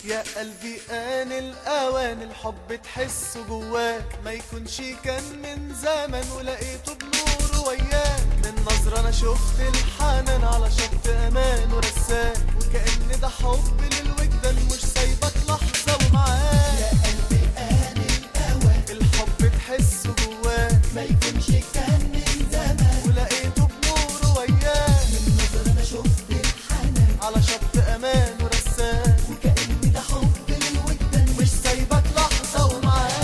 يا قلبي آن الأوان الحب تحسه جواك ما يكونش كان من زمن ولقيته بنور وياك من نظرة أنا شفت الحنان على شط أمان ورساك وكأن ده حب للوجدان مش سايبك لحظة ومعاك يا قلبي آن الأوان الحب تحسه جواك ما يكونش كان من زمان ولقيته بنور وياك من نظر أنا شفت الحنان على شط أمان ورساك وكأن ده حب للوجدان مش سايبك لحظة ومعاك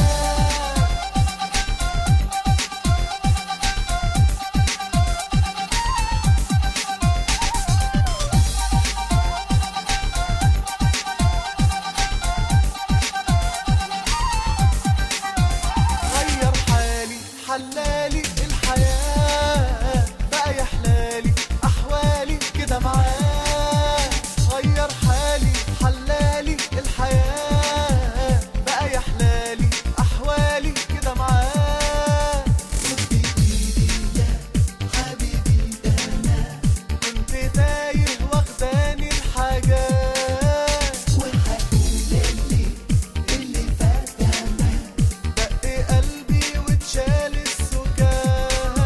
غير حالي حلالي الحياة بقى يحلالي أحوالي كده معاه غير حالي حلالي الحياة بقى يحلالي أحوالي كده معاه خد بإيدي يا حبيبي ده أنا كنت تايه واخداني الحاجات وهقول اللي اللي فات أنا دق قلبي واتشال السكات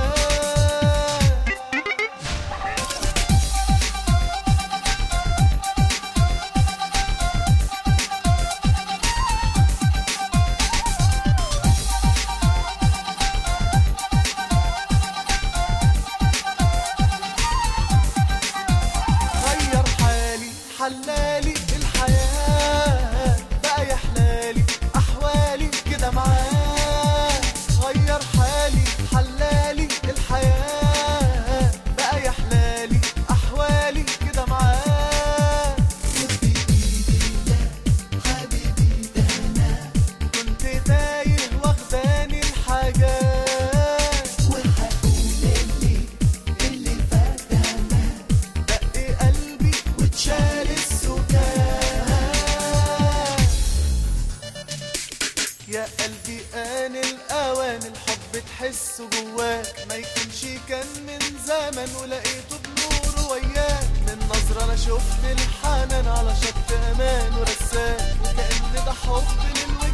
غير حالي حلالي الحياة بقى يحلالي أحوالي كده معاه غير حالي حلالي الحياة بقى يحلالي أحوالي كده معاه خد بإيدي يا حبيبي ده أنا كنت تايه واخداني الحاجات وهقول اللي اللي فات أنا دق قلبي واتشال السكات يا قلبي آن الأوان الحب تحسه جواك ما يكونش كان من زمن ولقيته بنور وياك من نظرة أنا شفت الحنان على شط أمان ورساك وكأن ده حب للوجدان